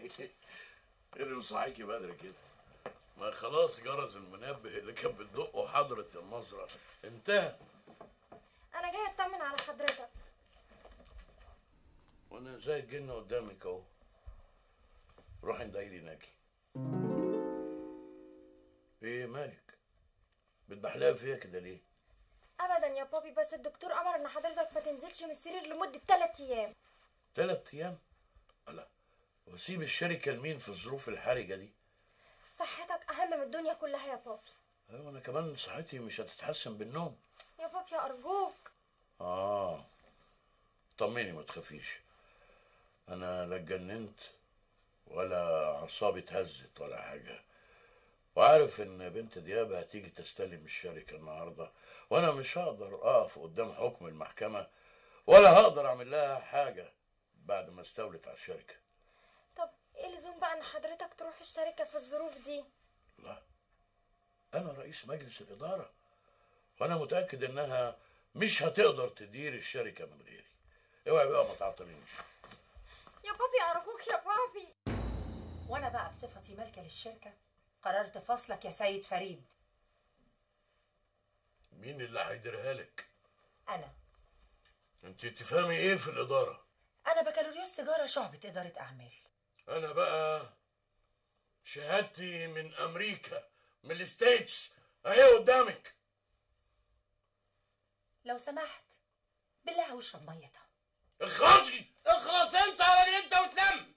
ايه اللي مصحيكي بدري كده ما خلاص جرس المنبه اللي كان بتدقه حضرة النظرة انتهى انا جاي اطمن على حضرتك وانا زي الجن قدامك اهو روحي ندايلي ناجي ايه مالك بتبحلقي فيا كده ليه ابدا يا بابي بس الدكتور امر ان حضرتك ما تنزلش من السرير لمده 3 ايام تلات ايام لا واسيب الشركة لمين في الظروف الحرجة دي صحتك اهم من الدنيا كلها يا بابي ايوه انا كمان صحتي مش هتتحسن بالنوم يا بابي ارجوك اه طمني ما تخافيش انا لا اتجننت ولا اعصابي اتهزت ولا حاجه وعارف ان بنت دياب هتيجي تستلم الشركه النهارده وانا مش هقدر اقف قدام حكم المحكمه ولا هقدر اعمل لها حاجه بعد ما استولت على الشركه طب ايه لزوم بقى ان حضرتك تروح الشركه في الظروف دي لا انا رئيس مجلس الاداره وانا متاكد انها مش هتقدر تدير الشركه من غيري اوعي بقى ما تعطلينيش يا بابي ارجوك يا بابي وانا بقى بصفتي مالكه للشركه قررت فصلك يا سيد فريد مين اللي هيديرها لك انا انت تفهمي ايه في الاداره انا بكالوريوس تجاره شعبه اداره اعمال انا بقى شهادتي من امريكا من الستيتس اهي قدامك لو سمحت بالله واشرب ميتها اخلصي اخلص انت يا راجل انت وتلم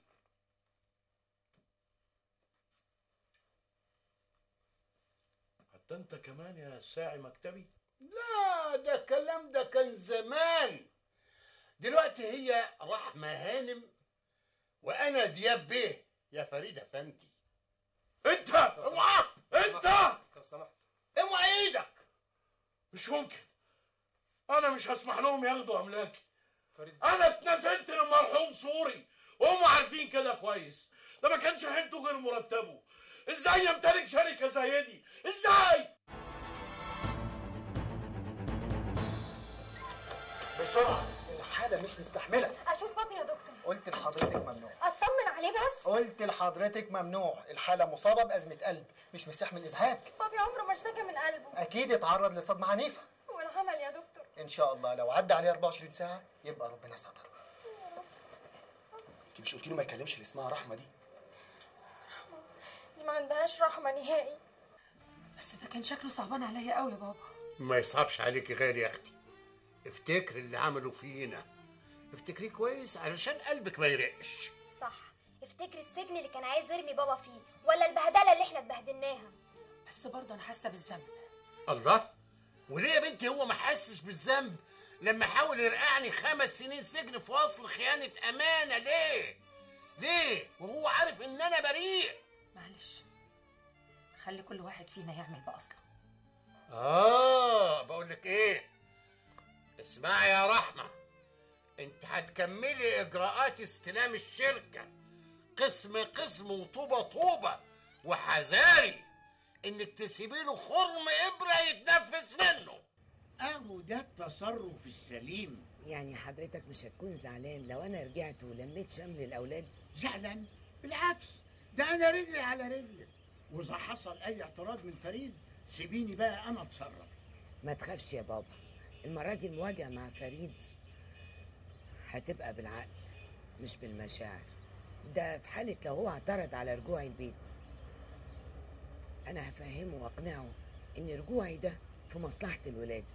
حتى انت كمان يا ساعي مكتبي لا ده الكلام ده كان زمان دلوقتي هي رحمة هانم وانا دياب بيه يا فريد افندي انت اوعى انت لو سمحت اوعى ايدك مش ممكن انا مش هسمح لهم ياخدوا املاكي فريد انا اتنازلت للمرحوم سوري وهم عارفين كده كويس ده ما كانش حيلته غير مرتبه ازاي يمتلك شركه زي دي ازاي بسرعة الحالة مش مستحملة اشوف بابي يا دكتور قلت لحضرتك ممنوع اطمن عليه بس قلت لحضرتك ممنوع الحالة مصابة بأزمة قلب مش مستحمل إزهاق بابي عمره ما اشتكى من قلبه أكيد اتعرض لصدمة عنيفة والعمل يا دكتور إن شاء الله لو عدى عليه 24 ساعة يبقى ربنا ستر انت مش قلت له ما يكلمش اللي اسمها رحمة دي دي ما عندهاش رحمه نهائي بس ده كان شكله صعبان عليا قوي يا بابا ما يصعبش عليك غالي يا اختي افتكر اللي عملوا فينا افتكريه كويس علشان قلبك ما يرقش صح افتكر السجن اللي كان عايز يرمي بابا فيه ولا البهدله اللي احنا اتبهدلناها بس برضه انا حاسه بالذنب الله وليه يا بنتي هو ما حسش بالذنب لما حاول يرقعني خمس سنين سجن في وصل خيانة أمانة ليه؟ ليه؟ وهو عارف إن أنا بريء معلش خلي كل واحد فينا يعمل بأصله آه بقول لك إيه؟ اسمعي يا رحمة أنت هتكملي إجراءات استلام الشركة قسم قسم وطوبة طوبة وحذاري إنك تسيبي له خرم إبرة يتنفس منه اهو ده التصرف السليم يعني حضرتك مش هتكون زعلان لو انا رجعت ولميت شمل الاولاد زعلان بالعكس ده انا رجلي على رجلك واذا حصل اي اعتراض من فريد سيبيني بقى انا اتصرف ما تخافش يا بابا المره دي المواجهه مع فريد هتبقى بالعقل مش بالمشاعر ده في حاله لو هو اعترض على رجوعي البيت انا هفهمه واقنعه ان رجوعي ده في مصلحه الولاد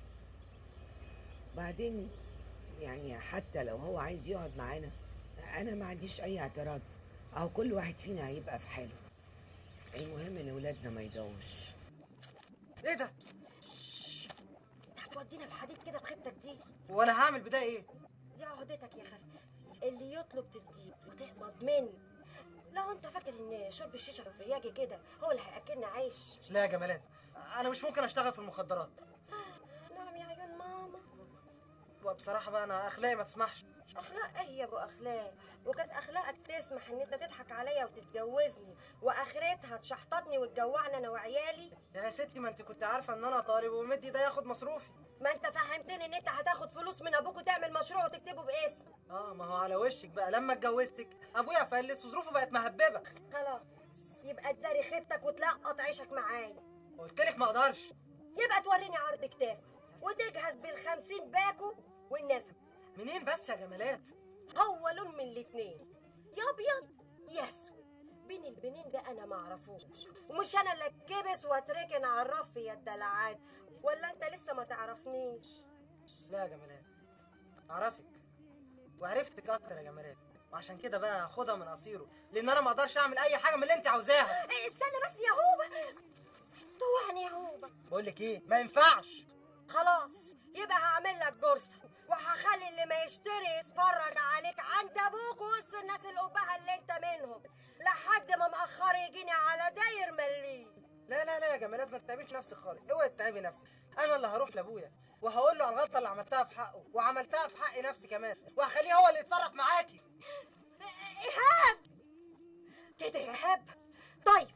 بعدين يعني حتى لو هو عايز يقعد معانا انا ما عنديش اي اعتراض اهو كل واحد فينا هيبقى في حاله المهم ان ولادنا ما يضوش إيه ده؟ هتودينا في حديد كده بخيبتك دي وأنا هعمل بده إيه؟ دي عهدتك يا خفيف اللي يطلب تديه وتقبض منه لو انت فاكر ان شرب الشيشه في الفرياجي كده هو اللي هياكلنا عيش لا يا جمالات أنا مش ممكن أشتغل في المخدرات نعم يا عيون ماما وبصراحة بقى أنا أخلاقي ما تسمحش اخلاق ايه يا ابو اخلاق وكانت اخلاقك تسمح ان انت تضحك عليا وتتجوزني واخرتها تشحططني وتجوعني انا وعيالي يا ستي ما أنت كنت عارفة إن أنا طالب ومدي ده ياخد مصروفي ما انت فهمتني ان انت هتاخد فلوس من ابوك وتعمل مشروع وتكتبه باسم اه ما هو على وشك بقى لما اتجوزتك ابويا فلس وظروفه بقت مهببه خلاص يبقى تداري خيبتك وتلقط عيشك معايا قلت لك ما اقدرش يبقى توريني عرض كتافك وتجهز بالخمسين باكو والنفق منين بس يا جمالات هو لون من الاتنين يا ابيض يا اسود بين البنين ده انا ما اعرفوش ومش انا اللي اتكبس واتركن على الرف يا الدلعات ولا انت لسه ما تعرفنيش لا يا جمالات اعرفك وعرفتك اكتر يا جمالات وعشان كده بقى هاخدها من قصيره لان انا ما اقدرش اعمل اي حاجه من اللي انت عاوزاها إيه، استنى بس يا هوبا طوعني يا هوبا بقول لك ايه ما ينفعش خلاص يبقى هعمل لك جرسة وهخلي اللي ما يشتري يتفرج عليك عند ابوك وسط الناس القبها اللي انت منهم لحد ما مأخر يجيني على داير مليل لا لا لا يا جمالات ما تتعبيش نفسك خالص اوعي تتعبي نفسك انا اللي هروح لابويا وهقول له على الغلطه اللي عملتها في حقه وعملتها في حق نفسي كمان وهخليه هو اللي يتصرف معاكي ايهاب كده يا ايهاب طيب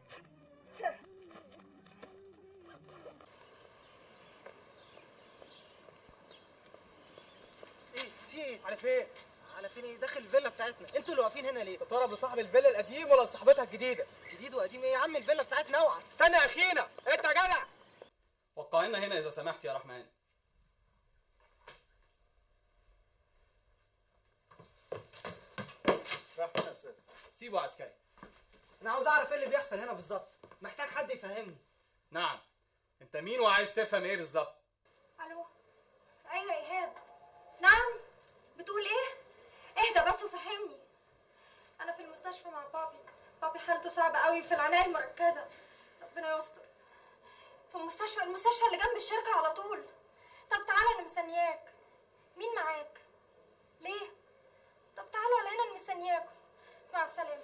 ايه في ايه على فين على فين ايه داخل الفيلا بتاعتنا انتوا اللي واقفين هنا ليه ترى لصاحب الفيلا القديم ولا لصاحبتها الجديده جديد وقديم ايه يا عم الفيلا بتاعتنا اوعى استنى يا اخينا انت يا جدع وقعنا هنا اذا سمحت يا رحمن راح فين يا استاذ سيبه عسكري انا عاوز اعرف ايه اللي بيحصل هنا بالظبط محتاج حد يفهمني نعم انت مين وعايز تفهم ايه بالظبط الو ايوه يا ايهاب نعم بتقول ايه اهدى بس وفهمني انا في المستشفى مع بابي بابي حالته صعبه قوي في العنايه المركزه ربنا يستر في المستشفى المستشفى اللي جنب الشركه على طول طب تعالى انا مستنياك مين معاك ليه طب تعالوا على هنا انا مستنياكم مع السلامه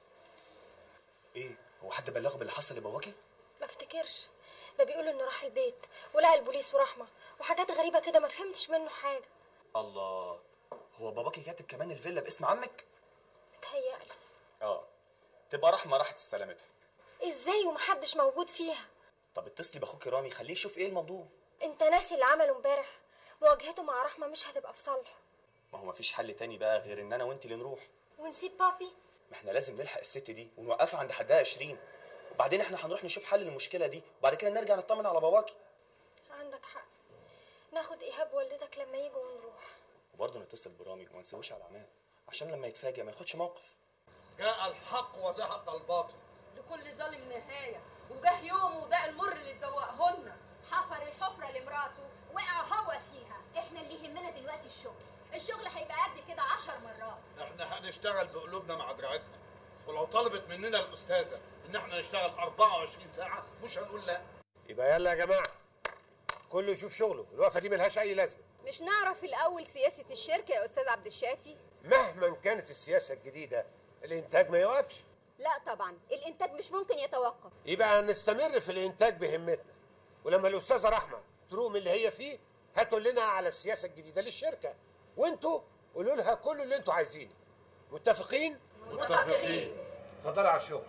ايه هو حد بلغه باللي حصل لباباكي ما افتكرش ده بيقول انه راح البيت ولقى البوليس ورحمه وحاجات غريبه كده ما فهمتش منه حاجه الله هو باباكي كاتب كمان الفيلا باسم عمك متهيألي اه تبقى رحمه راحت استلمتها ازاي ومحدش موجود فيها طب اتصلي باخوكي رامي خليه يشوف ايه الموضوع انت ناسي اللي عمله امبارح مواجهته مع رحمه مش هتبقى في صالحه ما هو مفيش حل تاني بقى غير ان انا وانت اللي نروح ونسيب بابي ما احنا لازم نلحق الست دي ونوقفها عند حدها 20 وبعدين احنا هنروح نشوف حل للمشكله دي وبعد كده نرجع نطمن على باباكي عندك حق ناخد ايهاب والدتك لما يجوا ونروح وبرضه نتصل برامي وما نسيبوش على عماه عشان لما يتفاجئ ما ياخدش موقف جاء الحق وذهب الباطل لكل ظالم نهاية وجه يوم وده المر اللي اتدوقهن حفر الحفرة لمراته وقع هو فيها احنا اللي يهمنا دلوقتي الشغل الشغل هيبقى قد كده عشر مرات احنا هنشتغل بقلوبنا مع دراعتنا ولو طلبت مننا الاستاذه ان احنا نشتغل 24 ساعه مش هنقول لا يبقى يلا يا جماعه كله يشوف شغله الوقفه دي ملهاش اي لازمه مش نعرف الأول سياسة الشركة يا أستاذ عبد الشافي؟ مهما كانت السياسه الجديده الانتاج ما يوقفش لا طبعا الإنتاج مش ممكن يتوقف يبقى نستمر في الانتاج بهمتنا ولما الاستاذه رحمه تروق من اللي هي فيه هاتوا لنا على السياسه الجديده للشركه وانتوا قولوا لها كل اللي انتوا عايزينه متفقين متفقين. اتفضلوا على الشغل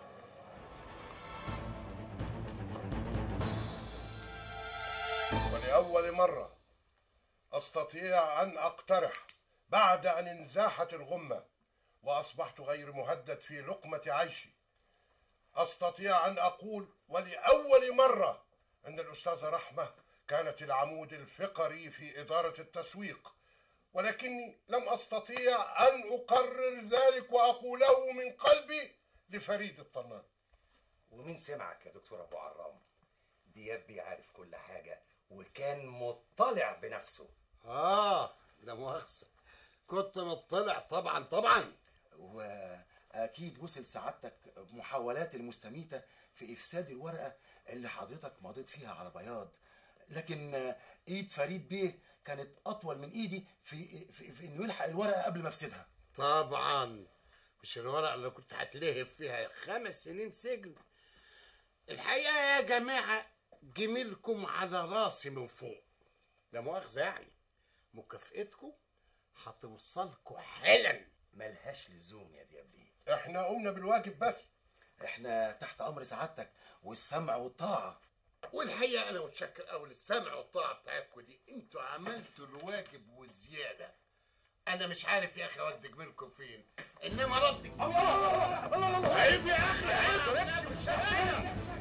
ولأول مرة أستطيع أن أقترح بعد أن انزاحت الغمة وأصبحت غير مهدد في لقمة عيشي أستطيع أن أقول ولأول مرة أن الأستاذة رحمة كانت العمود الفقري في إدارة التسويق ولكني لم أستطيع أن أقرر ذلك وأقوله من قلبي لفريد الطنان ومين سمعك يا دكتور ابو عرام دياب بيعرف كل حاجه وكان مطلع بنفسه اه لا مؤاخذه كنت مطلع طبعا طبعا واكيد وصل سعادتك محاولات المستميته في افساد الورقه اللي حضرتك مضيت فيها على بياض لكن ايد فريد بيه كانت اطول من ايدي في في, في انه يلحق الورقه قبل ما افسدها طبعا مش الورقه اللي كنت هتلهب فيها خمس سنين سجن الحقيقه يا جماعه جميلكم على راسي من فوق لا مؤاخذه يعني مكافئتكم هتوصلكوا حالا ملهاش لزوم يا دياب بيه احنا قمنا بالواجب بس احنا تحت امر سعادتك والسمع والطاعه والحقيقه انا متشكر قوي للسمع والطاعه بتاعتكم دي انتوا عملتوا الواجب والزياده انا مش عارف يا اخي اودي جميلكم فين انما ردك عيب يا اخي عيب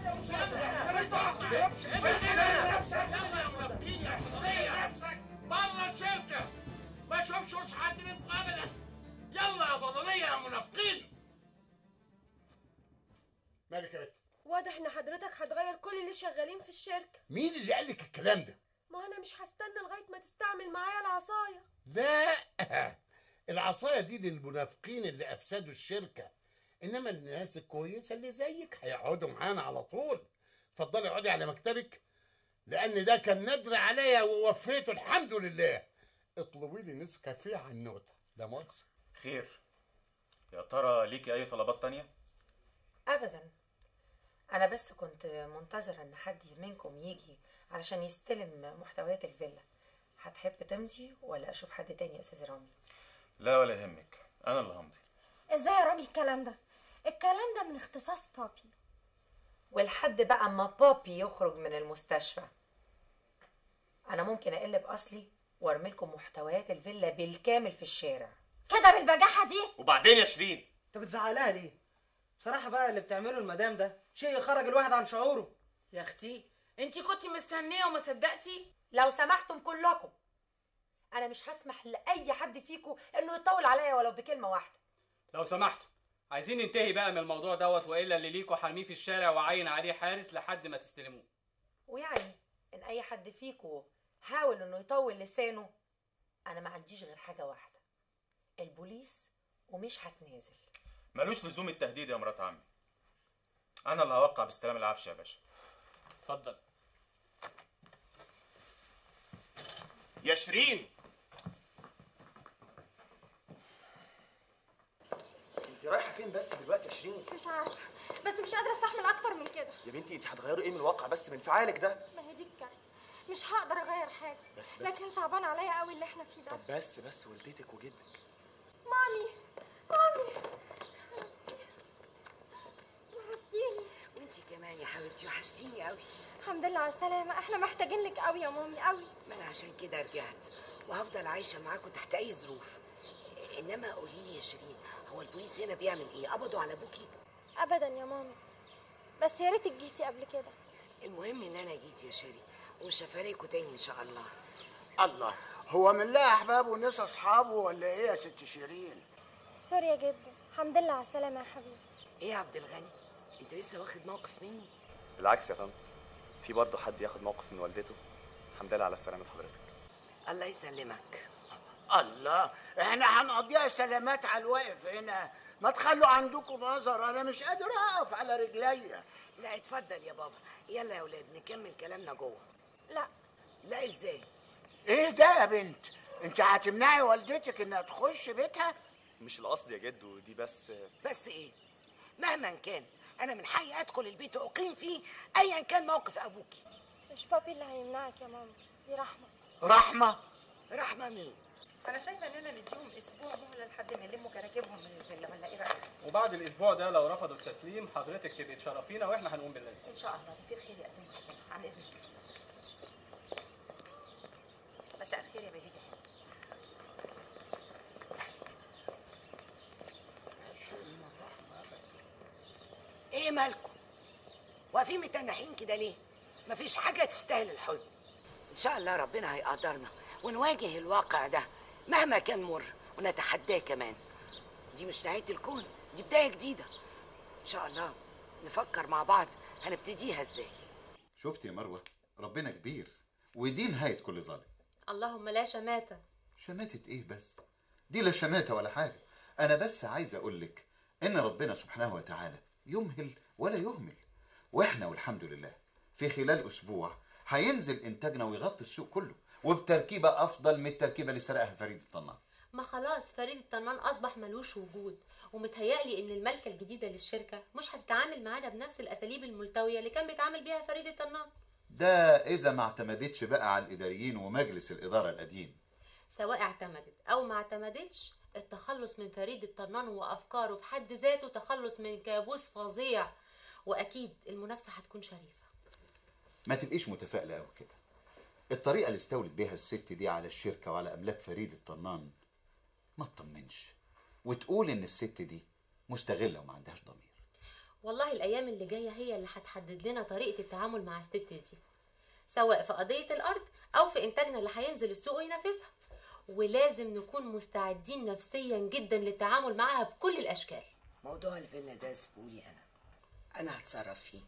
بره الشركه ما اشوفش وش حد منكم ابدا يلا يا ضلاليه يا منافقين مالك يا بنت واضح ان حضرتك هتغير كل اللي شغالين في الشركه مين اللي قال لك الكلام ده ما انا مش هستنى لغايه ما تستعمل معايا العصايه لا العصايه دي للمنافقين اللي افسدوا الشركه انما الناس الكويسه اللي زيك هيقعدوا معانا على طول اتفضلي اقعدي على مكتبك لان ده كان ندر عليا ووفيته الحمد لله اطلبي لي نسكافيه على النوتة لا مؤاخذه خير يا ترى ليكي اي طلبات تانية ابدا انا بس كنت منتظره ان حد منكم يجي علشان يستلم محتويات الفيلا هتحب تمضي ولا اشوف حد تاني يا استاذ رامي لا ولا يهمك انا اللي همضي ازاي يا رامي الكلام ده الكلام ده من اختصاص بابي والحد بقى اما بابي يخرج من المستشفى انا ممكن اقلب اصلي وارمي لكم محتويات الفيلا بالكامل في الشارع كده بالبجاحه دي وبعدين يا شيرين انت بتزعلها ليه بصراحه بقى اللي بتعمله المدام ده شيء يخرج الواحد عن شعوره يا اختي انت كنت مستنيه وما صدقتي لو سمحتم كلكم انا مش هسمح لاي حد فيكم انه يطول عليا ولو بكلمه واحده لو سمحتوا عايزين ننتهي بقى من الموضوع دوت والا اللي ليكوا حرميه في الشارع وعين عليه حارس لحد ما تستلموه ويعني ان اي حد فيكم حاول انه يطول لسانه انا ما عنديش غير حاجه واحده البوليس ومش هتنازل ملوش لزوم التهديد يا مرات عمي انا اللي هوقع باستلام العفش يا باشا اتفضل يا شيرين انت رايحه فين بس دلوقتي يا شيرين مش عارفه بس مش قادره استحمل اكتر من كده يا بنتي انت هتغيري ايه من الواقع بس بانفعالك ده ما هي دي الكارثه مش هقدر اغير حاجه بس بس لكن صعبان عليا قوي اللي احنا فيه ده طب بس بس والدتك وجدك مامي مامي وحشتيني وانتي كمان يا حبيبتي وحشتيني قوي الحمد لله على السلامه احنا محتاجين لك قوي يا مامي قوي ما انا عشان كده رجعت وهفضل عايشه معاكم تحت اي ظروف انما قولي لي يا شيرين هو البوليس هنا بيعمل ايه قبضوا على ابوكي ابدا يا مامي بس يا ريتك جيتي قبل كده المهم ان انا جيت يا شيرين ومش هفارقكوا تاني ان شاء الله الله هو من لا احبابه وناس اصحابه ولا ايه يا ست شيرين سوري يا جدو الحمد لله على السلامه يا حبيبي ايه يا عبد الغني انت لسه واخد موقف مني بالعكس يا طنط في برضه حد ياخد موقف من والدته الحمد لله على سلامة حضرتك الله يسلمك الله احنا هنقضيها سلامات على الواقف هنا ما تخلوا عندكم نظر انا مش قادر اقف على رجليا لا اتفضل يا بابا يلا يا ولاد نكمل كلامنا جوه لا لا ازاي ايه ده يا بنت انت هتمنعي والدتك انها تخش بيتها مش القصد يا جدو دي بس بس ايه مهما كان انا من حقي ادخل البيت واقيم فيه ايا كان موقف ابوكي مش بابي اللي هيمنعك يا ماما دي رحمه رحمه رحمه مين انا شايفه اننا نديهم اسبوع مهله لحد ما يلموا كراكيبهم من الفيلا ولا ايه رايك وبعد الاسبوع ده لو رفضوا التسليم حضرتك تبقي تشرفينا واحنا هنقوم باللازم ان شاء الله في خير يقدم ربنا عن اذنك مساء الخير يا بهيجه ايه مالكم واقفين متنحين كده ليه مفيش حاجه تستاهل الحزن ان شاء الله ربنا هيقدرنا ونواجه الواقع ده مهما كان مر ونتحداه كمان دي مش نهايه الكون دي بدايه جديده ان شاء الله نفكر مع بعض هنبتديها ازاي شفت يا مروه ربنا كبير ودي نهايه كل ظالم اللهم لا شماتة شماتة ايه بس دي لا شماتة ولا حاجة انا بس عايز اقول لك ان ربنا سبحانه وتعالى يمهل ولا يهمل واحنا والحمد لله في خلال اسبوع هينزل انتاجنا ويغطي السوق كله وبتركيبة افضل من التركيبة اللي سرقها فريد الطنان ما خلاص فريد الطنان أصبح ملوش وجود ومتهيألي إن الملكة الجديدة للشركة مش هتتعامل معانا بنفس الأساليب الملتوية اللي كان بيتعامل بيها فريد الطنان ده اذا ما اعتمدتش بقى على الاداريين ومجلس الادارة القديم سواء اعتمدت أو ما اعتمدتش التخلص من فريد الطنان وأفكاره في حد ذاته تخلص من كابوس فظيع وأكيد المنافسة هتكون شريفة ما تبقيش متفائله قوي كده الطريقه اللي استولت بيها الست دي على الشركه وعلى املاك فريد الطنان ما تطمنش وتقول ان الست دي مستغله وما عندهاش ضمير والله الايام اللي جايه هي اللي هتحدد لنا طريقه التعامل مع الست دي سواء في قضيه الارض او في انتاجنا اللي هينزل السوق وينافسها ولازم نكون مستعدين نفسيا جدا للتعامل معاها بكل الاشكال موضوع الفيلا ده سيبولي انا انا هتصرف فيه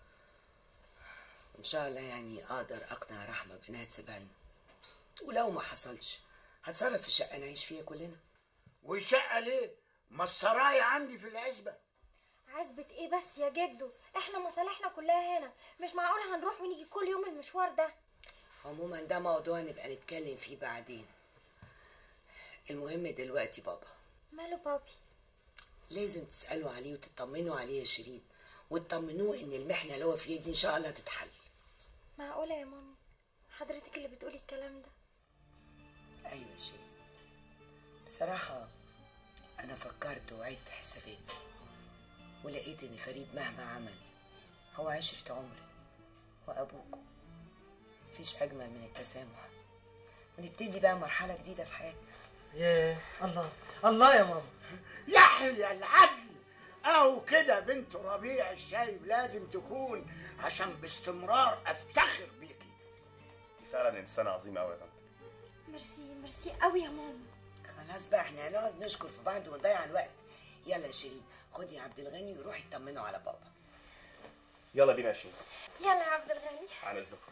ان شاء الله يعني اقدر اقنع رحمه بانها تسيبها لنا ولو ما حصلش هتصرف في شقه نعيش فيها كلنا وشقه ليه ما السرايا عندي في العزبه عزبة ايه بس يا جدو احنا مصالحنا كلها هنا مش معقول هنروح ونيجي كل يوم المشوار ده عموما ده موضوع نبقى نتكلم فيه بعدين المهم دلوقتي بابا ماله بابي لازم تسألوا عليه وتطمنوا عليه يا شيرين وتطمنوه ان المحنة اللي هو فيها دي ان شاء الله تتحل معقولة يا مامي حضرتك اللي بتقولي الكلام ده ايوه يا شيرين بصراحة انا فكرت وعدت حساباتي ولقيت ان فريد مهما عمل هو عشرة عمري وابوكم مفيش اجمل من التسامح ونبتدي بقى مرحلة جديدة في حياتنا ياه الله الله يا ماما يحيى العدل اهو كده بنت ربيع الشايب لازم تكون عشان باستمرار افتخر بيكي دي فعلا انسانه عظيمه قوي يا طنط ميرسي ميرسي قوي يا ماما خلاص بقى احنا هنقعد نشكر في بعض ونضيع الوقت يلا يا شيرين خدي عبد الغني وروحي اطمنوا على بابا يلا بينا يا شيرين يلا يا عبد الغني عن اذنكم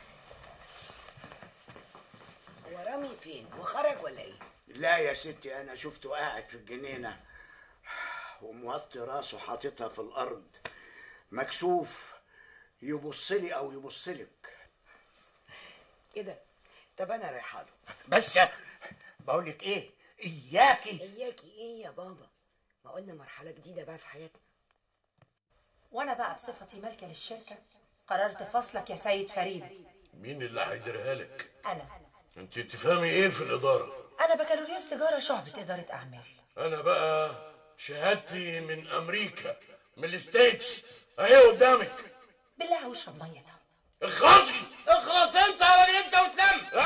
هو رامي فين وخرج ولا ايه لا يا ستي انا شفته قاعد في الجنينه وموطي راسه حاططها في الارض مكسوف يبص لي او يبص لك كده طب انا رايحه له بس بقول لك ايه اياكي اياكي ايه يا بابا ما قلنا مرحله جديده بقى في حياتنا وانا بقى بصفتي مالكه للشركه قررت فصلك يا سيد فريد مين اللي هيديرها لك انا انت تفهمي ايه في الاداره انا بكالوريوس تجاره شعبه اداره اعمال انا بقى شهادتي من امريكا من الستيتس اهي قدامك بالله واشرب ميتها اخلصي اخلص انت يا راجل انت وتلم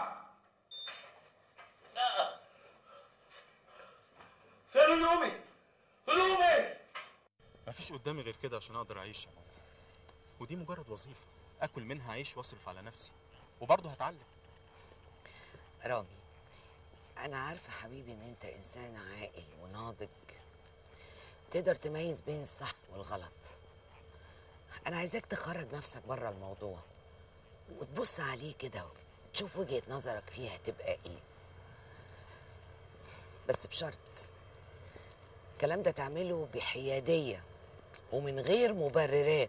فين هدومي هدومي مفيش قدامي غير كده عشان اقدر اعيش يا ماما ودي مجرد وظيفه اكل منها عيش واصرف على نفسي وبرضه هتعلم رامي انا عارفه حبيبي ان انت انسان عاقل وناضج تقدر تميز بين الصح والغلط انا عايزاك تخرج نفسك بره الموضوع وتبص عليه كده وتشوف وجهه نظرك فيها تبقى ايه بس بشرط الكلام ده تعمله بحياديه ومن غير مبررات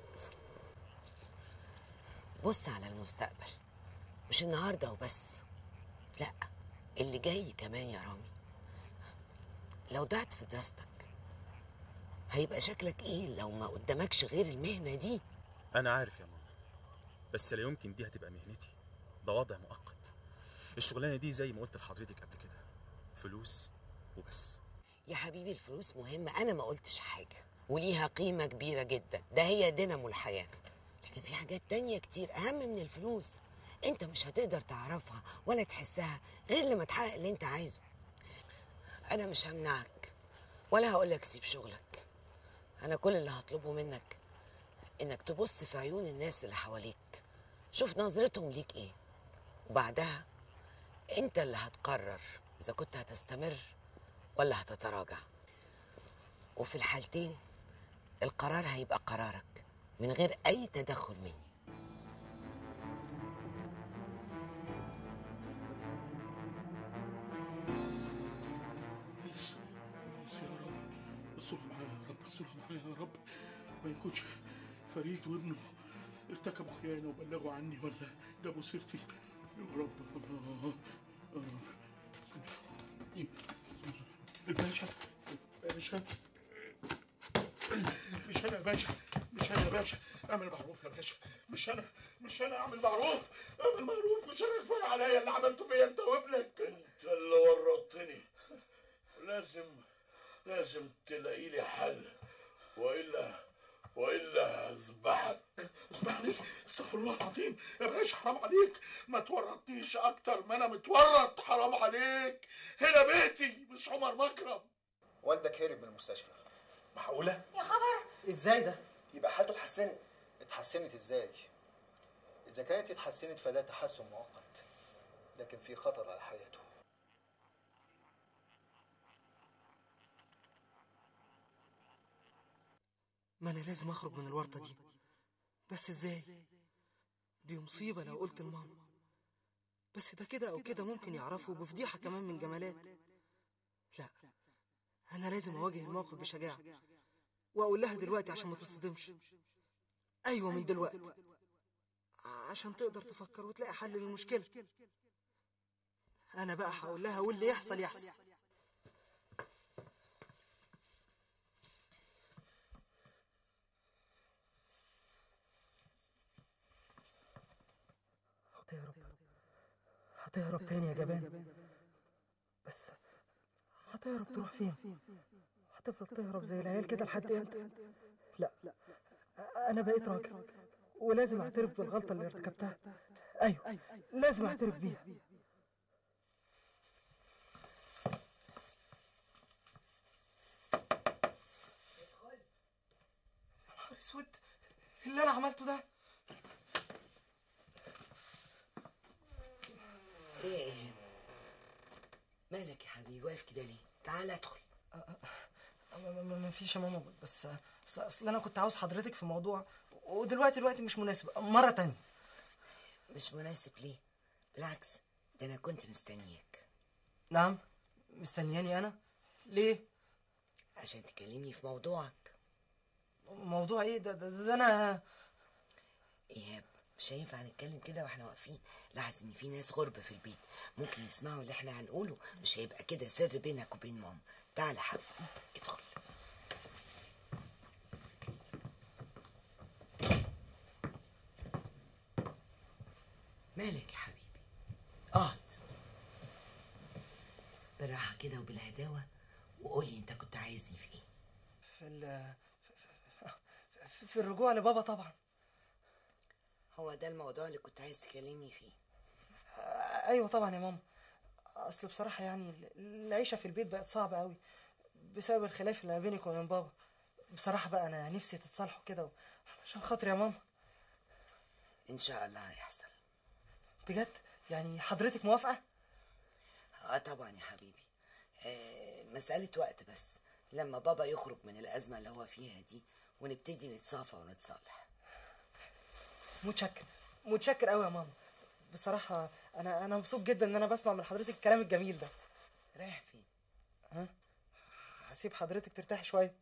بص على المستقبل مش النهارده وبس لا اللي جاي كمان يا رامي لو ضعت في دراستك هيبقى شكلك ايه لو ما قدامكش غير المهنه دي انا عارف يا ماما بس لا يمكن دي هتبقى مهنتي ده وضع مؤقت الشغلانه دي زي ما قلت لحضرتك قبل كده فلوس وبس يا حبيبي الفلوس مهمه انا ما قلتش حاجه وليها قيمه كبيره جدا ده هي دينامو الحياه لكن في حاجات تانية كتير اهم من الفلوس انت مش هتقدر تعرفها ولا تحسها غير لما تحقق اللي انت عايزه انا مش همنعك ولا هقولك سيب شغلك انا كل اللي هطلبه منك انك تبص في عيون الناس اللي حواليك شوف نظرتهم ليك ايه وبعدها انت اللي هتقرر اذا كنت هتستمر ولا هتتراجع وفي الحالتين القرار هيبقى قرارك من غير اي تدخل مني بس بس يا رب استر معايا يا رب استر معايا يا رب ما يكونش فريد وابنه ارتكبوا خيانه وبلغوا عني ولا جابوا سيرتي يا رب آه، آه. بسم الله. بسم الله. الباشا الباشا مش انا يا باشا مش انا يا باشا اعمل معروف يا باشا مش انا مش انا اعمل معروف اعمل معروف مش انا كفايه عليا اللي عملته فيا انت وابنك انت اللي ورطتني لازم لازم تلاقي لي حل والا والا هذبحك غصب عنك استغفر الله العظيم يا باشا حرام عليك ما تورطنيش اكتر ما انا متورط حرام عليك هنا بيتي مش عمر مكرم والدك هرب من المستشفى معقوله يا خبر ازاي ده يبقى حالته اتحسنت اتحسنت ازاي اذا كانت اتحسنت فده تحسن مؤقت لكن في خطر على حياته ما انا لازم اخرج من الورطه دي بس ازاي دي مصيبه لو قلت لماما بس ده كده او كده ممكن يعرفوا بفضيحه كمان من جمالات لا انا لازم اواجه الموقف بشجاعه واقول لها دلوقتي عشان ما تصدمش ايوه من دلوقتي عشان تقدر تفكر وتلاقي حل للمشكله انا بقى هقول لها واللي يحصل يحصل هتهرب هتهرب تاني يا جبان بس هتهرب تروح فين هتفضل تهرب زي العيال كده لحد امتى لا انا بقيت راجل ولازم اعترف بالغلطه اللي ارتكبتها ايوه لازم اعترف بيها يا نهار اسود اللي انا عملته ده ايه مالك يا حبيبي واقف كده ليه تعال ادخل ما- ما ما فيش يا ماما بس اصل اصل انا كنت عاوز حضرتك في موضوع ودلوقتي الوقت مش مناسب مره تانية مش مناسب ليه بالعكس ده انا كنت مستنياك نعم مستنياني انا ليه عشان تكلمني في موضوعك موضوع ايه ده ده, ده, ده انا ايهاب مش هينفع نتكلم كده واحنا واقفين لاحظ ان في ناس غربة في البيت ممكن يسمعوا اللي احنا هنقوله مش هيبقى كده سر بينك وبين ماما تعال يا حبيبي ادخل مالك يا حبيبي اقعد بالراحة كده وبالهداوة وقولي انت كنت عايزني في ايه في ال في- في الرجوع لبابا طبعا هو ده الموضوع اللي كنت عايز تكلمني فيه آه، ايوه طبعا يا ماما اصل بصراحه يعني ال- العيشه في البيت بقت صعبه قوي بسبب الخلاف اللي ما بينك وبين بابا بصراحه بقى انا نفسي تتصالحوا كده عشان خاطر يا ماما ان شاء الله هيحصل بجد يعني حضرتك موافقه اه طبعا يا حبيبي آه مسألة وقت بس لما بابا يخرج من الأزمة اللي هو فيها دي ونبتدي نتصافى ونتصالح متشكر متشكر قوي يا ماما بصراحه انا انا مبسوط جدا ان انا بسمع من حضرتك الكلام الجميل ده رايح فين ها هسيب حضرتك ترتاحي شويه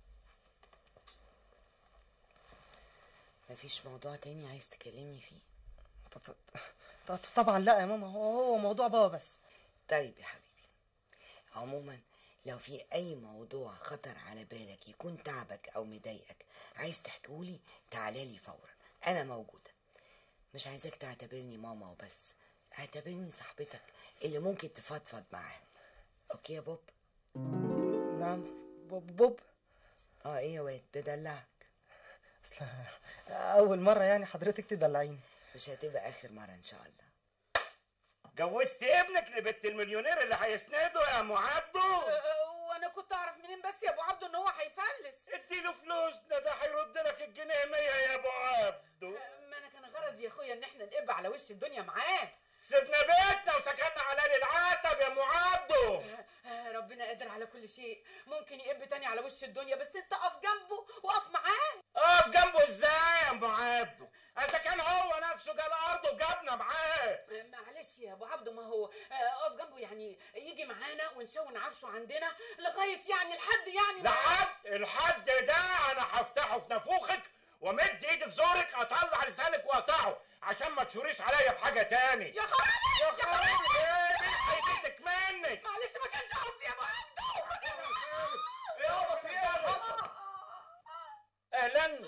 مفيش موضوع تاني عايز تكلمني فيه ط- ط- طبعا لا يا ماما هو هو موضوع بابا بس طيب يا حبيبي عموما لو في أي موضوع خطر على بالك يكون تعبك أو مضايقك عايز تحكيهولي تعالالي فورا أنا موجودة مش عايزاك تعتبرني ماما وبس اعتبرني صاحبتك اللي ممكن تفضفض معاها أوكي يا بوب نعم بوب بوب اه ايه يا واد تدلعك اصل اول مره يعني حضرتك تدلعيني مش هتبقى آخر مرة إن شاء الله جوزت ابنك لبنت المليونير اللي هيسنده يا ام عبده وانا كنت اعرف منين بس يا ابو عبده ان هو هيفلس اديله فلوسنا ده هيرد لك الجنيه 100 يا ابو عبده ما انا كان غرضي يا اخويا ان احنا نقب على وش الدنيا معاه سيبنا بيتنا وسكننا على العتب يا ام عبده آه، ربنا قادر على كل شيء ممكن يقب تاني على وش الدنيا بس انت اقف جنبه وقف معاه اقف جنبه ازاي يا ام عبده اذا كان هو نفسه جاب ارضه وجابنا معاه آه، معلش يا ابو عبده ما هو آه، اقف جنبه يعني يجي معانا ونشون عفشه عندنا لغايه يعني لحد يعني ما- لحد الحد ده انا هفتحه في نافوخك وامد ايدي في زورك اطلع لسانك واقطعه عشان ما تشوريش عليا بحاجه تاني يا خرابي يا خرابي ايه مين هيبيتك منك معلش ما كانش قصدي يا ابو عبده يابا في ايه حصل اهلا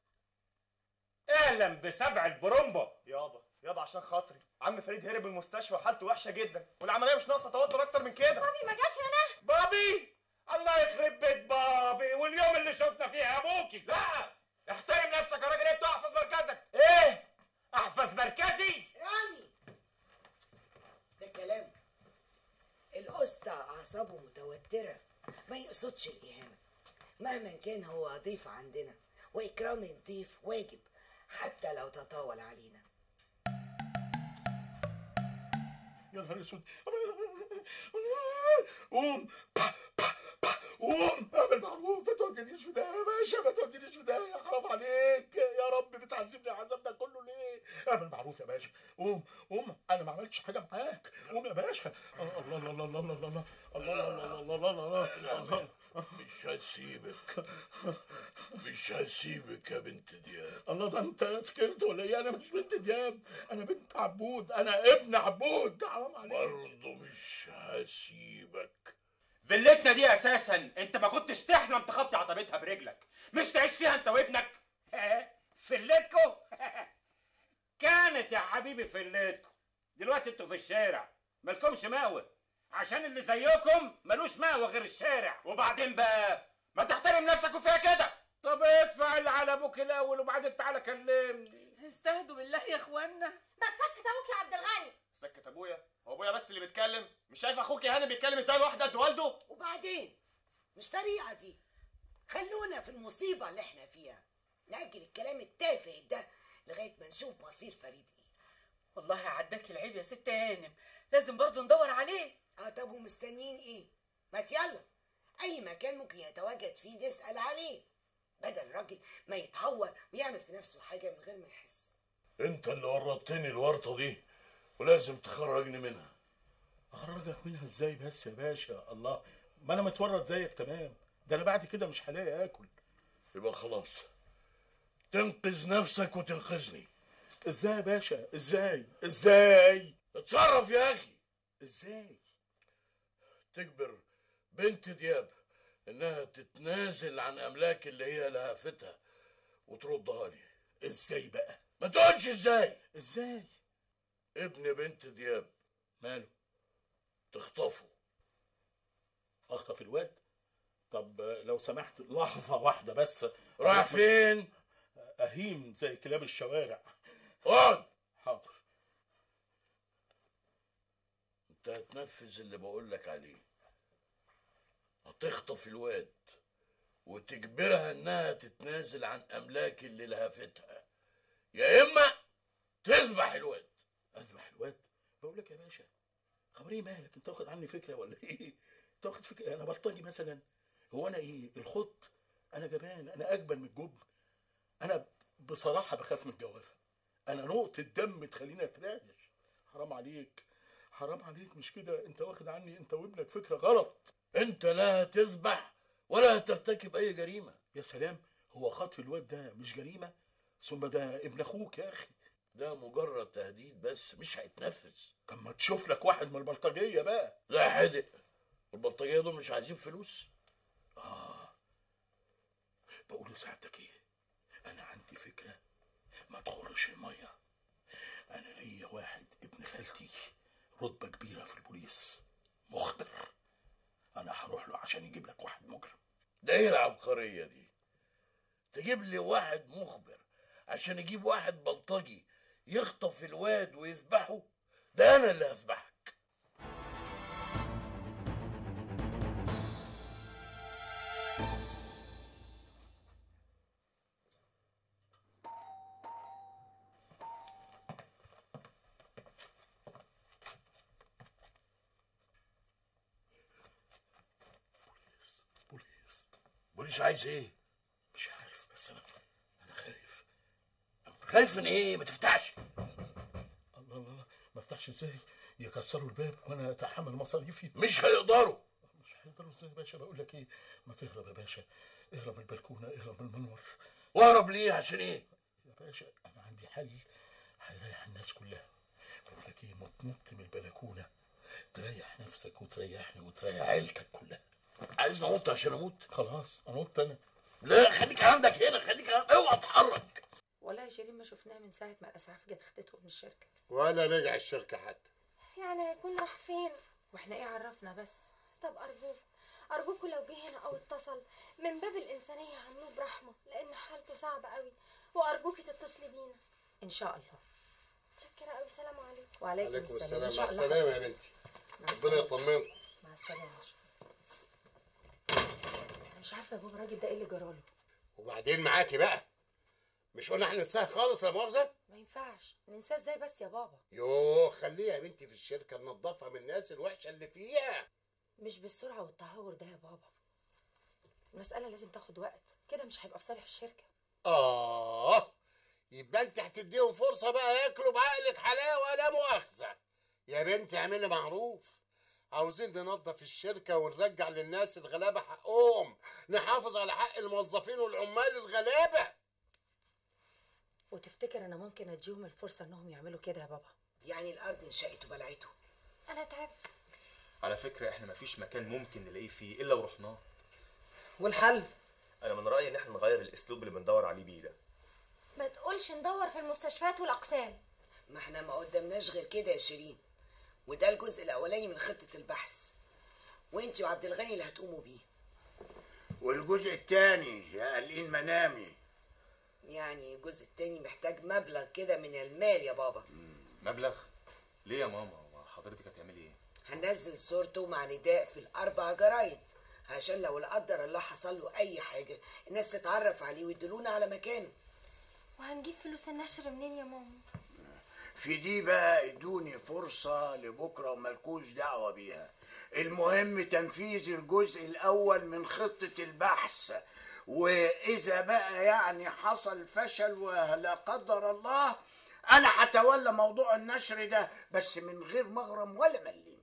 اهلا بسبع البرومبا يابا يابا عشان خاطري عم فريد هرب من المستشفى وحالته وحشه جدا والعمليه مش ناقصه توتر اكتر من كده بابي ما جاش هنا بابي الله يخرب بيت بابي واليوم اللي شفنا فيه ابوكي لا احترم نفسك يا راجل انت احفظ مركزك المركزي رامي ده كلام الأسطى أعصابه متوترة ما يقصدش الإهانة مهما كان هو ضيف عندنا وإكرام الضيف واجب حتى لو تطاول علينا يا نهار اسود قوم با با با قوم اعمل معروف ما تودينيش في ده يا باشا ما تودينيش في ده يا حرام عليك يا رب بتعذبني العذاب ده كله ليه اعمل معروف يا باشا قوم قوم انا ما عملتش حاجه معاك قوم يا باشا الله الله الله الله الله الله الله الله الله الله الله الله مش هسيبك مش هسيبك يا بنت دياب الله ده انت سكرت ولا ايه انا مش بنت دياب انا بنت عبود انا ابن عبود حرام عليك برضه مش هسيبك فيلتنا دي اساسا انت ما كنتش تحلم تخطي عتبتها برجلك مش تعيش فيها انت وابنك فلتكو كانت يا حبيبي فلتكو دلوقتي انتوا في الشارع مالكمش مأوى عشان اللي زيكم ملوش مأوى غير الشارع وبعدين بقى ما تحترم نفسك وفيها كده طب ادفع اللي على ابوك الاول وبعدين تعالى كلمني استهدوا بالله يا اخوانا ما تسكت ابوك يا عبد الغني سكت ابويا هو ابويا بس اللي بيتكلم مش شايف اخوك يا هاني بيتكلم ازاي لوحده قد والده وبعدين مش طريقة دي خلونا في المصيبة اللي احنا فيها نأجل الكلام التافه ده لغاية ما نشوف مصير فريد ايه والله عداك العيب يا ست هانم لازم برضو ندور عليه اه طب ومستنيين ايه ما يلا اي مكان ممكن يتواجد فيه نسأل عليه بدل الراجل ما يتهور ويعمل في نفسه حاجة من غير ما يحس انت اللي ورطتني الورطه دي ولازم تخرجني منها اخرجك منها ازاي بس يا باشا الله ما انا متورط زيك تمام ده انا بعد كده مش هلاقي اكل يبقى خلاص تنقذ نفسك وتنقذني ازاي يا باشا ازاي ازاي اتصرف يا اخي ازاي تجبر بنت دياب انها تتنازل عن املاك اللي هي لهفتها وتردها لي ازاي بقى ما تقولش ازاي ازاي ابن بنت دياب ماله تخطفه اخطف الواد طب لو سمحت لحظة واحدة بس رايح فين؟ أهيم زي كلاب الشوارع اقعد حاضر انت هتنفذ اللي بقول لك عليه هتخطف الواد وتجبرها انها تتنازل عن املاك اللي لهفتها يا اما تذبح الواد اذبح الواد بقول لك يا باشا خبريه مالك انت واخد عني فكره ولا ايه انت واخد فكره انا بلطجي مثلا هو انا ايه الخط انا جبان انا اجبن من الجبن انا بصراحه بخاف من الجوافه انا نقطه دم تخليني اترعش حرام عليك حرام عليك مش كده انت واخد عني انت وابنك فكره غلط انت لا تذبح ولا ترتكب اي جريمه يا سلام هو خطف الواد ده مش جريمه ثم ده ابن اخوك يا اخي ده مجرد تهديد بس مش هيتنفذ طب ما تشوف لك واحد من البلطجيه بقى لا حدق والبلطجيه دول مش عايزين فلوس اه بقول لسعادتك ايه انا عندي فكره ما تخرش الميه انا ليا واحد ابن خالتي رتبه كبيره في البوليس مخبر انا هروح له عشان يجيب لك واحد مجرم ده ايه العبقريه دي تجيب لي واحد مخبر عشان يجيب واحد بلطجي يخطف الواد ويذبحه ده انا اللي هذبحك بوليس بوليس عايز ايه مش عارف بس انا انا خايف خايف من ايه ما تفتحش الله الله الله ما افتحش ازاي يكسروا الباب وانا اتحمل مصاريفي مش هيقدروا مش هيقدروا ازاي يا باشا بقول لك ايه ما تهرب يا باشا اهرب من البلكونه اهرب من المنور واهرب ليه عشان ايه يا باشا انا عندي حل هيريح الناس كلها بقول لك ايه ما تنط من البلكونه تريح نفسك وتريحني وتريح عيلتك كلها عايز انط عشان اموت خلاص انط انا لا خليك عندك هنا خليك عندك. اوعى تتحرك والله يا شيرين ما شفناه من ساعة ما الأسعاف جت خدته من الشركة ولا رجع الشركة حتى يعني هيكون راح فين واحنا ايه عرفنا بس طب ارجوك ارجوكوا لو جه هنا او اتصل من باب الانسانيه عاملوه برحمه لان حالته صعبه قوي وارجوكي تتصلي بينا إن شاء الله متشكره قوي سلام عليكم وعليكم عليكم السلام السلام إن مع شاء الله السلامه يا خير. بنتي مع ربنا السلامة. يطمنكم مع السلامه أنا مش عارفه يا بابا الراجل ده ايه اللي جراله وبعدين معاكي بقى مش قلنا هننساها خالص لا مؤاخذه ما ينفعش ننساه ازاي بس يا بابا يوه خليها يا بنتي في الشركه ننضفها من الناس الوحشه اللي فيها مش بالسرعه والتهور ده يا بابا المساله لازم تاخد وقت كده مش هيبقى في صالح الشركه اه يبقى انت هتديهم فرصه بقى ياكلوا بعقلك حلاوه لا مؤاخذه يا بنتي اعملي معروف عاوزين ننظف الشركه ونرجع للناس الغلابه حقهم نحافظ على حق الموظفين والعمال الغلابه وتفتكر انا ممكن اديهم الفرصه انهم يعملوا كده يا بابا يعني الارض انشقت وبلعته انا تعبت على فكره احنا مفيش مكان ممكن نلاقيه فيه الا ورحناه والحل انا من رايي ان احنا نغير الاسلوب اللي بندور عليه بيه ده ما تقولش ندور في المستشفيات والاقسام ما احنا ما قدامناش غير كده يا شيرين وده الجزء الاولاني من خطه البحث وانت وعبد الغني اللي هتقوموا بيه والجزء الثاني يا قلقين منامي يعني الجزء التاني محتاج مبلغ كده من المال يا بابا مبلغ ليه يا ماما هو حضرتك هتعملي ايه هننزل صورته مع نداء في الاربع جرايد عشان لو لا قدر الله حصل له اي حاجه الناس تتعرف عليه ويدلونا على مكانه وهنجيب فلوس النشر منين يا ماما في دي بقى ادوني فرصة لبكرة وملكوش دعوة بيها المهم تنفيذ الجزء الأول من خطة البحث وإذا بقى يعني حصل فشل ولا قدر الله أنا هتولى موضوع النشر ده بس من غير مغرم ولا مليم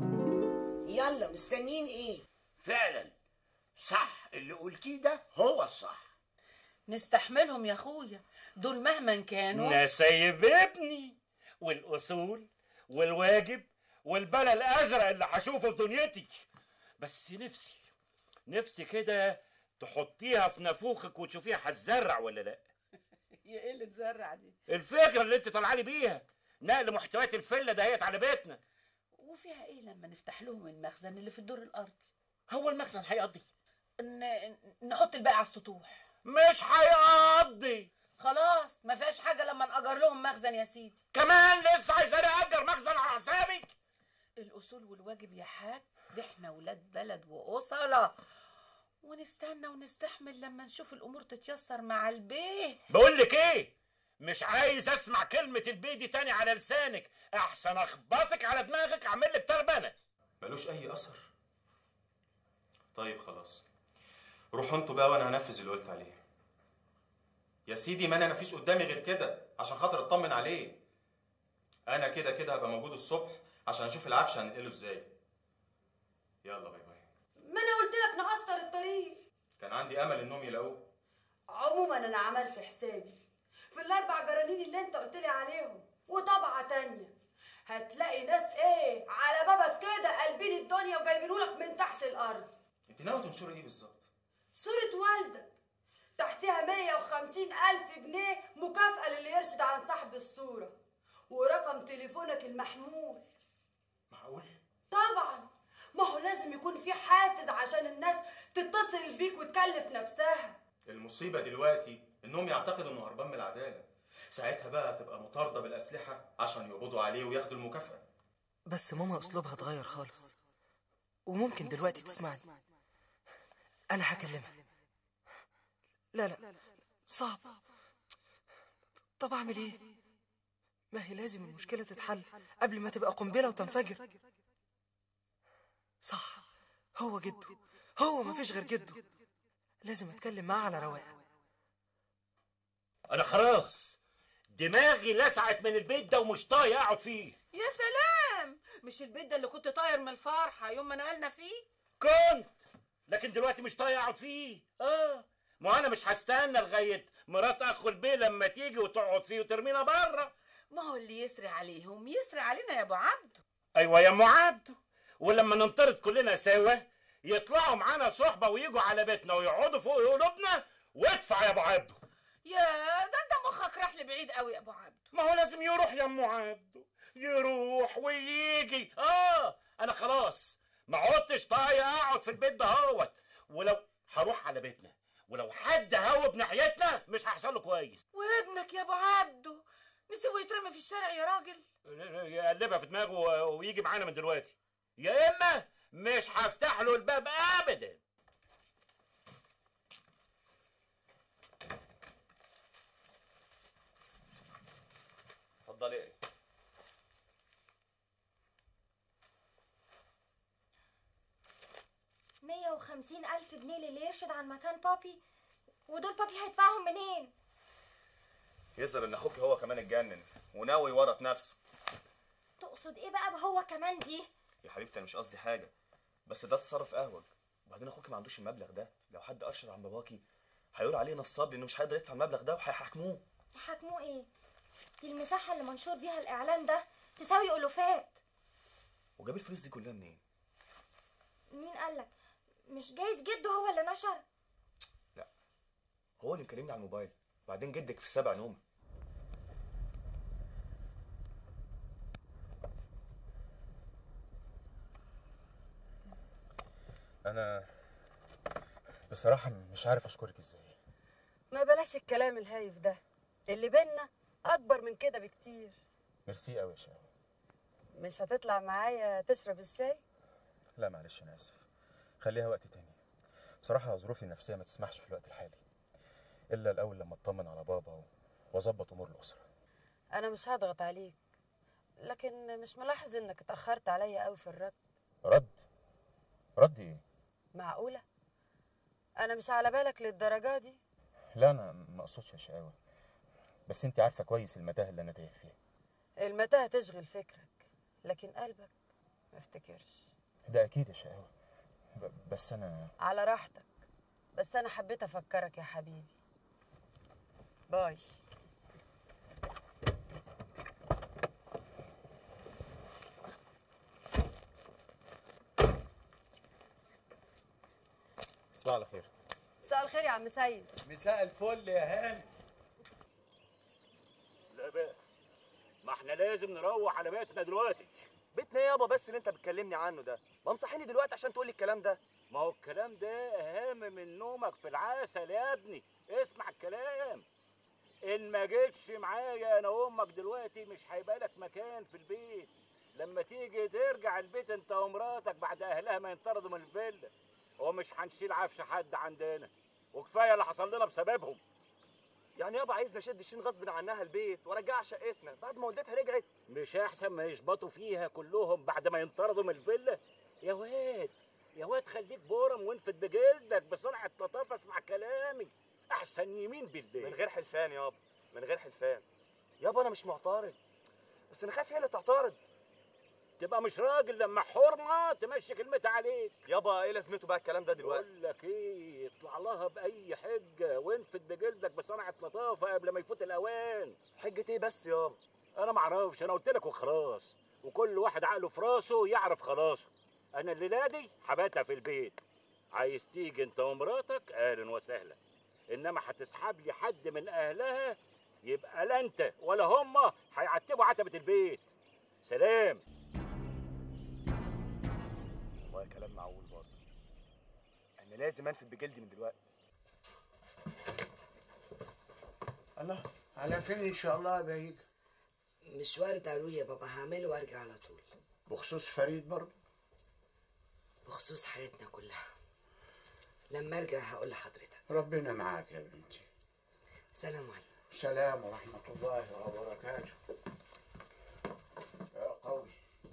يلا مستنيين ايه فعلا صح اللي قلتيه ده هو الصح نستحملهم يا اخويا دول مهما كانوا نسيب ابني والاصول والواجب والبلا الازرق اللي هشوفه في دنيتي بس نفسي نفسي كده تحطيها في نافوخك وتشوفيها هتزرع ولا لا يا ايه اللي تزرع دي الفكره اللي انت طالعه لي بيها نقل محتويات الفله دهيت على بيتنا وفيها ايه لما نفتح لهم المخزن اللي في الدور الارضي هو المخزن هيقضي ن... نحط الباقي على السطوح مش هيقضي خلاص ما فيهاش حاجه لما نأجر لهم مخزن يا سيدي كمان لسه عايزاني اجر مخزن على حسابي الاصول والواجب يا حاج دي احنا ولاد بلد واصله ونستنى ونستحمل لما نشوف الامور تتيسر مع البيه بقول لك ايه مش عايز اسمع كلمه البي دي تاني على لسانك احسن اخبطك على دماغك اعمل لك تربنه ملوش اي اثر طيب خلاص روحوا انتوا بقى وانا هنفذ اللي قلت عليه يا سيدي ما انا مفيش قدامي غير كده عشان خاطر اطمن عليه انا كده كده هبقى موجود الصبح عشان اشوف العفش هنقله ازاي يلا باي باي ما انا قلت لك نقصر الطريق كان عندي امل انهم يلاقوه عموما انا عملت حسابي في الاربع جرانين اللي انت قلت لي عليهم وطبعه تانية هتلاقي ناس ايه على بابك كده قلبين الدنيا وجايبينهولك من تحت الارض انت ناوي تنشري ايه بالظبط صورة والدك تحتها 150 ألف جنيه مكافأة للي يرشد عن صاحب الصورة ورقم تليفونك المحمول معقول طبعا ما هو لازم يكون في حافز عشان الناس تتصل بيك وتكلف نفسها المصيبه دلوقتي انهم يعتقدوا انه هربان من العداله ساعتها بقى تبقى مطارده بالاسلحه عشان يقبضوا عليه وياخدوا المكافاه بس ماما اسلوبها اتغير خالص وممكن دلوقتي تسمعني انا هكلمها لا لا صعب طب اعمل ايه ما هي لازم المشكله تتحل قبل ما تبقى قنبله وتنفجر صح هو جده هو مفيش غير جده لازم اتكلم معاه على رواقه انا خلاص دماغي لسعت من البيت ده ومش طايق اقعد فيه يا سلام مش البيت ده اللي كنت طاير من الفرحه يوم ما نقلنا فيه كنت لكن دلوقتي مش طايق اقعد فيه اه ما انا مش هستنى لغايه مرات اخو البيه لما تيجي وتقعد فيه وترمينا بره ما هو اللي يسري عليهم يسري علينا يا ابو عبده ايوه يا ام عبده ولما ننطرد كلنا سوا يطلعوا معانا صحبه ويجوا على بيتنا ويقعدوا فوق قلوبنا وادفع يا ابو عبده يا ده انت مخك راح لبعيد قوي يا ابو عبده ما هو لازم يروح يا ام عبده يروح ويجي اه انا خلاص ما عدتش طايق اقعد في البيت ده هوت ولو هروح على بيتنا ولو حد هوب ناحيتنا مش هيحصل له كويس وابنك يا ابو عبده نسيبه يترمي في الشارع يا راجل يقلبها في دماغه و- ويجي معانا من دلوقتي يا اما مش هفتح له الباب ابدا اتفضلي ايه مية وخمسين ألف جنيه للي يرشد عن مكان بابي ودول بابي هيدفعهم منين؟ يظهر ان اخوك هو كمان اتجنن وناوي يورط نفسه تقصد ايه بقى بهو كمان دي؟ يا حبيبتي انا مش قصدي حاجه بس ده تصرف اهوج وبعدين اخوك ما عندوش المبلغ ده لو حد ارشد عن باباكي هيقول عليه نصاب لانه مش هيقدر يدفع المبلغ ده وهيحاكموه يحاكموه ايه؟ دي المساحة اللي منشور بيها الإعلان ده تساوي ألوفات وجاب الفلوس دي كلها منين مين قالك؟ مش جايز جده هو اللي نشر؟ هو اللي مكلمني على الموبايل وبعدين جدك في سبع نومه انا بصراحه مش عارف اشكرك ازاي ما بلاش الكلام الهايف ده اللي بينا اكبر من كده بكتير ميرسي قوي يا شاوي مش هتطلع معايا تشرب الشاي لا معلش انا اسف خليها وقت تاني بصراحه ظروفي النفسيه ما تسمحش في الوقت الحالي الا الاول لما اطمن على بابا و- واظبط امور الاسره انا مش هضغط عليك لكن مش ملاحظ انك اتاخرت عليا قوي في الرد رد رد ايه معقوله انا مش على بالك للدرجه دي لا انا ما اقصدش يا شقاوه بس انت عارفه كويس المتاهه اللي انا تايه فيها المتاهه تشغل فكرك لكن قلبك ما افتكرش ده اكيد يا شقاوه ب- بس انا على راحتك بس انا حبيت افكرك يا حبيبي باي تصبح على خير مساء الخير يا عم سيد مساء الفل يا هاني لا بقى ما احنا لازم نروح على بيتنا دلوقتي بيتنا ايه يابا بس اللي انت بتكلمني عنه ده ما مصحيني دلوقتي عشان تقول لي الكلام ده ما هو الكلام ده اهم من نومك في العسل يا ابني اسمع الكلام ان ما جيتش معايا انا وامك دلوقتي مش هيبقى لك مكان في البيت لما تيجي ترجع البيت انت ومراتك بعد اهلها ما ينطردوا من الفيلا ومش هنشيل عفش حد عندنا وكفايه اللي حصل لنا بسببهم يعني يابا عايزني اشد الشين غصب عنها البيت وارجعها شقتنا بعد ما والدتها رجعت مش احسن ما يشبطوا فيها كلهم بعد ما ينطردوا من الفيلا يا واد يا واد خليك بورم وانفد بجلدك بسرعه لطافه اسمع كلامي احسن يمين بالليل من غير حلفان يابا من غير حلفان يابا انا مش معترض بس انا خايف هي اللي تعترض تبقى مش راجل لما حرمه تمشي كلمتها عليك يابا ايه لازمته بقى الكلام ده دلوقتي بقول لك ايه اطلع لها باي حجه وانفد بجلدك بصنعه لطافه قبل ما يفوت الاوان حجه ايه بس يابا انا ما اعرفش انا قلت لك وخلاص وكل واحد عقله في راسه يعرف خلاصه انا الليله دي هباتها في البيت عايز تيجي انت ومراتك اهلا وسهلا انما هتسحب لي حد من اهلها يبقى لا انت ولا هما هيعتبوا عتبه البيت سلام والله كلام معقول برضه انا لازم انفد بجلدي من دلوقتي الله على فين ان شاء الله بهيج مشوار ضروري يا بابا هعمله وارجع على طول بخصوص فريد برضه بخصوص حياتنا كلها لما ارجع هقول لحضرتك ربنا معاك يا بنتي سلام عليكم سلام ورحمة الله وبركاته يا قوي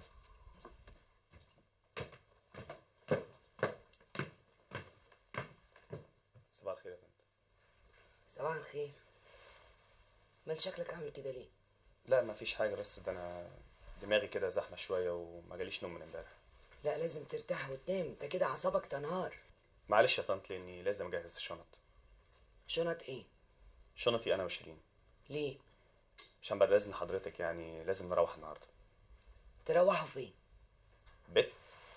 صباح الخير يا طنط صباح الخير مال شكلك عامل كده ليه لا ما فيش حاجه بس ده انا دماغي كده زحمه شويه وما جاليش نوم من امبارح لا لازم ترتاح وتنام انت كده اعصابك تنهار معلش يا طنط لاني لازم اجهز الشنط شنط ايه شنطي انا وشيرين ليه عشان بعد اذن حضرتك يعني لازم نروح النهارده تروحوا فين بيت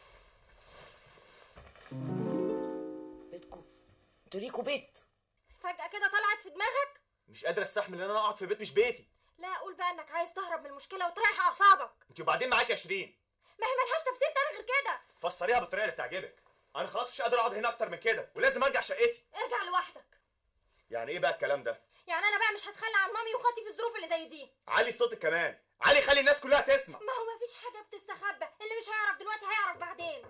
بيتكم انتوا ليكوا بيت فجأة كده طلعت في دماغك مش قادر استحمل ان انا اقعد في بيت مش بيتي لا قول بقى انك عايز تهرب من المشكلة وتريح اعصابك انت وبعدين معاك يا شيرين ما هي ملهاش تفسير تاني غير كده فسريها بالطريقه اللي تعجبك انا خلاص مش قادر اقعد هنا اكتر من كده ولازم ارجع شقتي ارجع لوحدك يعني ايه بقى الكلام ده يعني انا بقى مش هتخلى عن مامي واخواتي في الظروف اللي زي دي علي صوتك كمان علي خلي الناس كلها تسمع ما هو مفيش حاجه بتستخبى اللي مش هيعرف دلوقتي هيعرف بعدين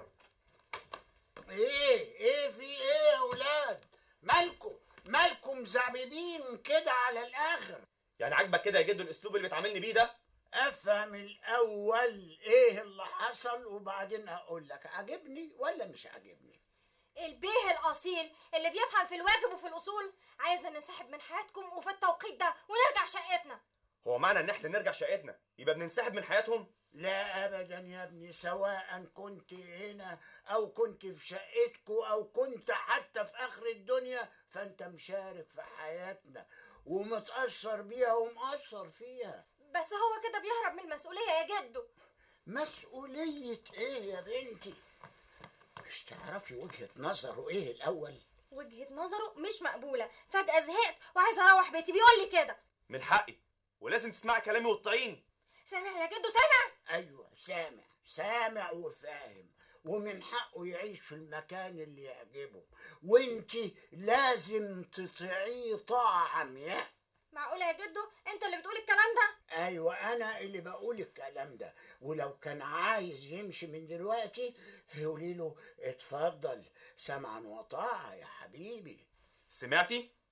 ايه ايه في ايه يا اولاد مالكم مالكم زعبيبين كده على الاخر يعني عاجبك كده يا جدو الاسلوب اللي بتعاملني بيه ده افهم الاول ايه اللي حصل وبعدين اقول لك عجبني ولا مش عاجبني البيه الاصيل اللي بيفهم في الواجب وفي الاصول عايزنا ننسحب من حياتكم وفي التوقيت ده ونرجع شقتنا هو معنى ان احنا نرجع شقتنا يبقى بننسحب من حياتهم لا ابدا يا ابني سواء كنت هنا او كنت في شقتكو او كنت حتى في اخر الدنيا فانت مشارك في حياتنا ومتاثر بيها ومأثر فيها بس هو كده بيهرب من المسؤوليه يا جدو مسؤولية ايه يا بنتي مش تعرفي وجهة نظره ايه الاول وجهه نظره مش مقبوله فجاه زهقت وعايزه اروح بيتي بيقول لي كده من حقي ولازم تسمعي كلامي وتطيعيني سامع يا جدو سامع ايوه سامع سامع وفاهم ومن حقه يعيش في المكان اللي يعجبه وانتي لازم تطيعيه طاعة عمياء معقوله يا جدو انت اللي بتقول الكلام ده ايوه انا اللي بقول الكلام ده ولو كان عايز يمشي من دلوقتي يقولي له اتفضل سمعا وطاعة يا حبيبي سمعتي